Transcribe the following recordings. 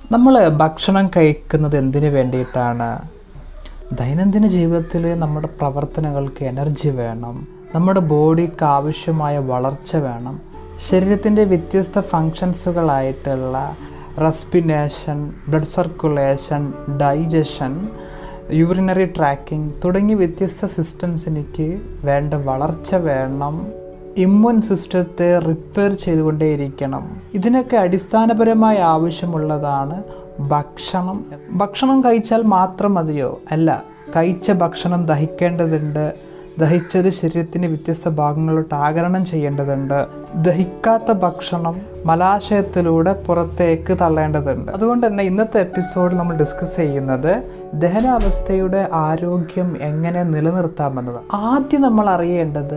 നമ്മൾ ഭക്ഷണം കഴിക്കുന്നത് എന്തിനു വേണ്ടിയിട്ടാണ് ദൈനംദിന ജീവിതത്തിൽ നമ്മുടെ പ്രവർത്തനങ്ങൾക്ക് എനർജി വേണം നമ്മുടെ ബോഡിക്ക് ആവശ്യമായ വളർച്ച വേണം ശരീരത്തിൻ്റെ വ്യത്യസ്ത ഫങ്ഷൻസുകളായിട്ടുള്ള respiration blood circulation digestion urinary tracking തുടങ്ങിയ വ്യത്യസ്ത സിസ്റ്റംസിനിക്ക് വേണ്ട വളർച്ച വേണം ഇമ്മ്യൂൺ സിസ്റ്റത്തെ റിപ്പയർ ചെയ്തുകൊണ്ടേയിരിക്കണം ഇതിനൊക്കെ അടിസ്ഥാനപരമായ ആവശ്യമുള്ളതാണ് ഭക്ഷണം ഭക്ഷണം കഴിച്ചാൽ മാത്രം മതിയോ അല്ല കഴിച്ച ഭക്ഷണം ദഹിക്കേണ്ടതുണ്ട് ദഹിച്ചത് ശരീരത്തിന് വ്യത്യസ്ത ഭാഗങ്ങളിലോട്ട് ആകരണം ചെയ്യേണ്ടതുണ്ട് ദഹിക്കാത്ത ഭക്ഷണം മലാശയത്തിലൂടെ പുറത്തേക്ക് തള്ളേണ്ടതുണ്ട് അതുകൊണ്ട് തന്നെ ഇന്നത്തെ എപ്പിസോഡ് നമ്മൾ ഡിസ്കസ് ചെയ്യുന്നത് ദഹനാവസ്ഥയുടെ ആരോഗ്യം എങ്ങനെ നിലനിർത്താമെന്നത് ആദ്യം നമ്മൾ അറിയേണ്ടത്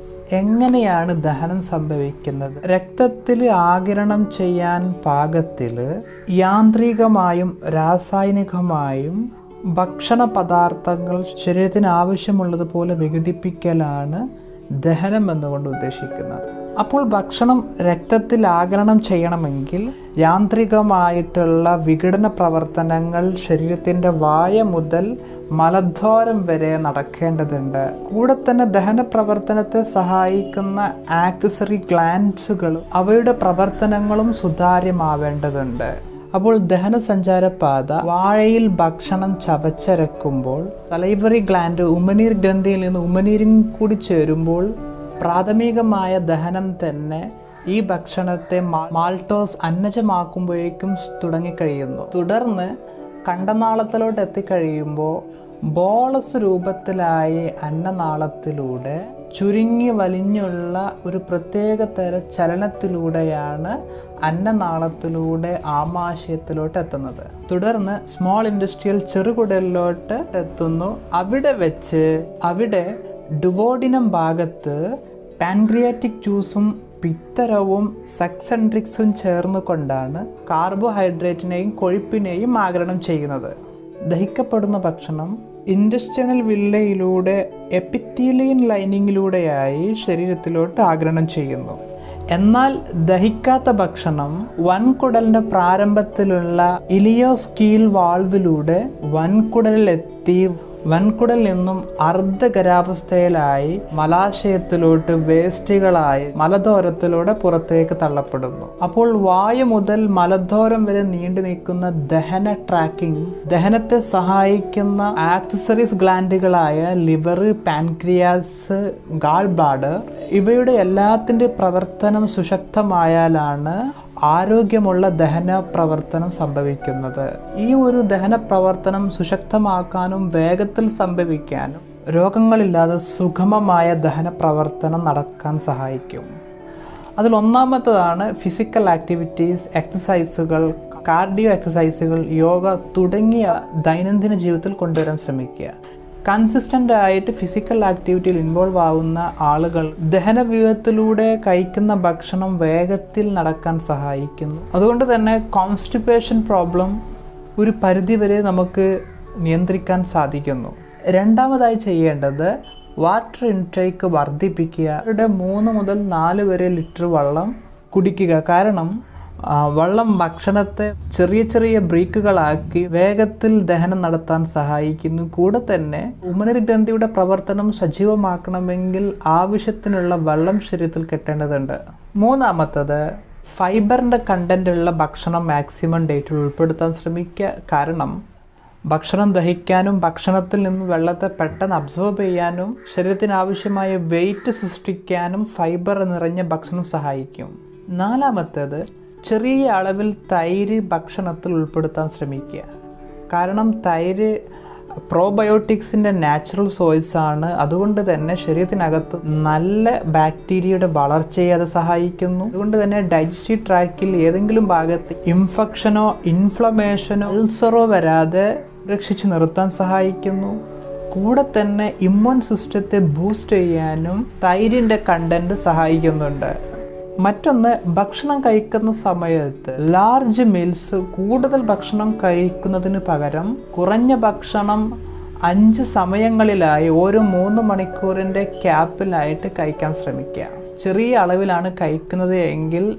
എങ്ങനെയാണ് ദഹനം സംഭവിക്കുന്നത് രക്തത്തിൽ ആകിരണം ചെയ്യാൻ പാകത്തിൽ യാന്ത്രികമായും രാസായനികമായും ഭക്ഷണ പദാർത്ഥങ്ങൾ ശരീരത്തിന് ആവശ്യമുള്ളതുപോലെ വിഘടിപ്പിക്കലാണ് ദഹനം എന്നുകൊണ്ട് ഉദ്ദേശിക്കുന്നത് അപ്പോൾ ഭക്ഷണം രക്തത്തിൽ ആഗിരണം ചെയ്യണമെങ്കിൽ യാന്ത്രികമായിട്ടുള്ള വിഘടന പ്രവർത്തനങ്ങൾ ശരീരത്തിൻ്റെ വായ മുതൽ മലദ്വാരം വരെ നടക്കേണ്ടതുണ്ട് കൂടെ തന്നെ ദഹന പ്രവർത്തനത്തെ സഹായിക്കുന്ന ആക്സസറി ഗ്ലാൻസുകൾ അവയുടെ പ്രവർത്തനങ്ങളും സുതാര്യമാവേണ്ടതുണ്ട് അപ്പോൾ ദഹന സഞ്ചാരപാത വാഴയിൽ ഭക്ഷണം ചവച്ചരക്കുമ്പോൾ തലൈവറി ഗ്ലാൻഡ് ഉമനീർ ഗ്രന്ഥിയിൽ നിന്ന് ഉമനീരും കൂടി ചേരുമ്പോൾ പ്രാഥമികമായ ദഹനം തന്നെ ഈ ഭക്ഷണത്തെ മാൾട്ടോസ് അന്നജമാക്കുമ്പോഴേക്കും തുടങ്ങിക്കഴിയുന്നു തുടർന്ന് കണ്ടനാളത്തിലോട്ട് എത്തിക്കഴിയുമ്പോൾ ബോളസ് രൂപത്തിലായി അന്നനാളത്തിലൂടെ ചുരുങ്ങി വലിഞ്ഞുള്ള ഒരു പ്രത്യേക തര ചലനത്തിലൂടെയാണ് അന്നനാളത്തിലൂടെ ആമാശയത്തിലോട്ട് എത്തുന്നത് തുടർന്ന് സ്മോൾ ഇൻഡസ്ട്രിയൽ ചെറുകുടലിലോട്ട് എത്തുന്നു അവിടെ വെച്ച് അവിടെ ഡുവോഡിനം ഭാഗത്ത് പാൻക്രിയാറ്റിക് ജ്യൂസും പിത്തരവും സക്സെൻട്രിക്സും ചേർന്നുകൊണ്ടാണ് കാർബോഹൈഡ്രേറ്റിനെയും കൊഴുപ്പിനെയും ആഗിരണം ചെയ്യുന്നത് ദഹിക്കപ്പെടുന്ന ഭക്ഷണം ഇൻഡസ്റ്റനൽ വില്ലയിലൂടെ എപ്പിത്തീലിയൻ ലൈനിങ്ങിലൂടെയായി ശരീരത്തിലോട്ട് ആഗിരണം ചെയ്യുന്നു എന്നാൽ ദഹിക്കാത്ത ഭക്ഷണം വൻകുടലിന്റെ പ്രാരംഭത്തിലുള്ള ഇലിയോസ്കീൽ വാൾവിലൂടെ വൻകുടലിലെത്തി വൻകുടലിൽ നിന്നും അർദ്ധഗരാവസ്ഥയിലായി മലാശയത്തിലോട്ട് വേസ്റ്റുകളായി മലദോരത്തിലൂടെ പുറത്തേക്ക് തള്ളപ്പെടുന്നു അപ്പോൾ വായു മുതൽ മലദോരം വരെ നീണ്ടു നിൽക്കുന്ന ദഹന ട്രാക്കിംഗ് ദഹനത്തെ സഹായിക്കുന്ന ആക്സസറീസ് ഗ്ലാൻഡുകളായ ലിവർ പാൻക്രിയാസ് ഗാൾ ബ്ലാഡർ ഇവയുടെ എല്ലാത്തിൻ്റെ പ്രവർത്തനം സുശക്തമായാലാണ് ആരോഗ്യമുള്ള ദഹന പ്രവർത്തനം സംഭവിക്കുന്നത് ഈ ഒരു ദഹന പ്രവർത്തനം സുശക്തമാക്കാനും വേഗത്തിൽ സംഭവിക്കാനും രോഗങ്ങളില്ലാതെ സുഗമമായ ദഹന പ്രവർത്തനം നടക്കാൻ സഹായിക്കും അതിൽ ഒന്നാമത്തതാണ് ഫിസിക്കൽ ആക്ടിവിറ്റീസ് എക്സസൈസുകൾ കാർഡിയോ എക്സസൈസുകൾ യോഗ തുടങ്ങിയ ദൈനംദിന ജീവിതത്തിൽ കൊണ്ടുവരാൻ ശ്രമിക്കുക കൺസിസ്റ്റൻ്റ് ആയിട്ട് ഫിസിക്കൽ ആക്ടിവിറ്റിയിൽ ഇൻവോൾവ് ആവുന്ന ആളുകൾ ദഹനവ്യൂഹത്തിലൂടെ കഴിക്കുന്ന ഭക്ഷണം വേഗത്തിൽ നടക്കാൻ സഹായിക്കുന്നു അതുകൊണ്ട് തന്നെ കോൺസ്റ്റിപ്പേഷൻ പ്രോബ്ലം ഒരു പരിധിവരെ നമുക്ക് നിയന്ത്രിക്കാൻ സാധിക്കുന്നു രണ്ടാമതായി ചെയ്യേണ്ടത് വാട്ടർ ഇൻടേക്ക് വർദ്ധിപ്പിക്കുക അവരുടെ മൂന്ന് മുതൽ നാല് വരെ ലിറ്റർ വെള്ളം കുടിക്കുക കാരണം വെള്ളം ഭക്ഷണത്തെ ചെറിയ ചെറിയ ബ്രേക്കുകളാക്കി വേഗത്തിൽ ദഹനം നടത്താൻ സഹായിക്കുന്നു കൂടെ തന്നെ ഉമനരി ഗ്രന്ഥിയുടെ പ്രവർത്തനം സജീവമാക്കണമെങ്കിൽ ആവശ്യത്തിനുള്ള വെള്ളം ശരീരത്തിൽ കെട്ടേണ്ടതുണ്ട് മൂന്നാമത്തത് ഫൈബറിൻ്റെ കണ്ടൻ്റുള്ള ഭക്ഷണം മാക്സിമം ഡേറ്റിൽ ഉൾപ്പെടുത്താൻ ശ്രമിക്കുക കാരണം ഭക്ഷണം ദഹിക്കാനും ഭക്ഷണത്തിൽ നിന്ന് വെള്ളത്തെ പെട്ടെന്ന് അബ്സോർബ് ചെയ്യാനും ശരീരത്തിന് ആവശ്യമായ വെയിറ്റ് സൃഷ്ടിക്കാനും ഫൈബർ നിറഞ്ഞ ഭക്ഷണം സഹായിക്കും നാലാമത്തേത് ചെറിയ അളവിൽ തൈര് ഭക്ഷണത്തിൽ ഉൾപ്പെടുത്താൻ ശ്രമിക്കുക കാരണം തൈര് പ്രോബയോട്ടിക്സിൻ്റെ നാച്ചുറൽ സോഴ്സ് ആണ് അതുകൊണ്ട് തന്നെ ശരീരത്തിനകത്ത് നല്ല ബാക്ടീരിയയുടെ വളർച്ചയെ അത് സഹായിക്കുന്നു അതുകൊണ്ട് തന്നെ ഡൈജസ്റ്റീവ് ട്രാക്കിൽ ഏതെങ്കിലും ഭാഗത്ത് ഇൻഫെക്ഷനോ ഇൻഫ്ലമേഷനോ അൾസറോ വരാതെ രക്ഷിച്ചു നിർത്താൻ സഹായിക്കുന്നു കൂടെ തന്നെ ഇമ്മ്യൂൺ സിസ്റ്റത്തെ ബൂസ്റ്റ് ചെയ്യാനും തൈരിൻ്റെ കണ്ടന്റ് സഹായിക്കുന്നുണ്ട് മറ്റൊന്ന് ഭക്ഷണം കഴിക്കുന്ന സമയത്ത് ലാർജ് മീൽസ് കൂടുതൽ ഭക്ഷണം കഴിക്കുന്നതിന് പകരം കുറഞ്ഞ ഭക്ഷണം അഞ്ച് സമയങ്ങളിലായി ഓരോ മൂന്ന് മണിക്കൂറിൻ്റെ ക്യാപ്പിലായിട്ട് കഴിക്കാൻ ശ്രമിക്കുക ചെറിയ അളവിലാണ് കഴിക്കുന്നത് എങ്കിൽ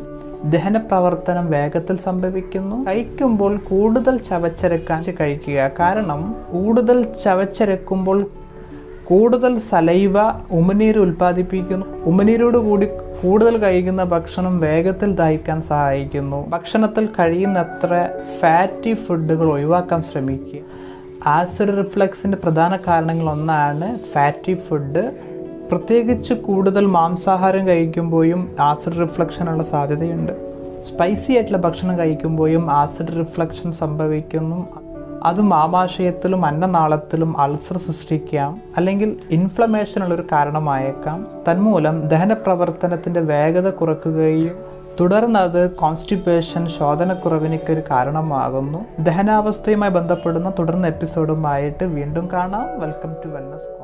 ദഹന പ്രവർത്തനം വേഗത്തിൽ സംഭവിക്കുന്നു കഴിക്കുമ്പോൾ കൂടുതൽ ചവച്ചരക്കാൻ കഴിക്കുക കാരണം കൂടുതൽ ചവച്ചരക്കുമ്പോൾ കൂടുതൽ സലൈവ ഉമിനീര് ഉൽപ്പാദിപ്പിക്കുന്നു ഉമിനീരോട് കൂടി കൂടുതൽ കഴിക്കുന്ന ഭക്ഷണം വേഗത്തിൽ ദഹിക്കാൻ സഹായിക്കുന്നു ഭക്ഷണത്തിൽ കഴിയുന്നത്ര ഫാറ്റി ഫുഡുകൾ ഒഴിവാക്കാൻ ശ്രമിക്കുക ആസിഡ് റിഫ്ലക്സിൻ്റെ പ്രധാന കാരണങ്ങളൊന്നാണ് ഫാറ്റി ഫുഡ് പ്രത്യേകിച്ച് കൂടുതൽ മാംസാഹാരം കഴിക്കുമ്പോഴും ആസിഡ് റിഫ്ലക്ഷനുള്ള സാധ്യതയുണ്ട് സ്പൈസി ആയിട്ടുള്ള ഭക്ഷണം കഴിക്കുമ്പോഴും ആസിഡ് റിഫ്ലക്ഷൻ സംഭവിക്കുന്നു അതും ആമാശയത്തിലും അന്നനാളത്തിലും അൾസർ സൃഷ്ടിക്കാം അല്ലെങ്കിൽ ഇൻഫ്ലമേഷനുള്ള ഒരു കാരണമായേക്കാം തന്മൂലം ദഹന പ്രവർത്തനത്തിൻ്റെ വേഗത കുറയ്ക്കുകയും തുടർന്ന് അത് കോൺസ്റ്റിപ്പേഷൻ ശോധനക്കുറവിനൊക്കെ ഒരു കാരണമാകുന്നു ദഹനാവസ്ഥയുമായി ബന്ധപ്പെടുന്ന തുടർന്ന് എപ്പിസോഡുമായിട്ട് വീണ്ടും കാണാം വെൽക്കം ടു വെൽനസ്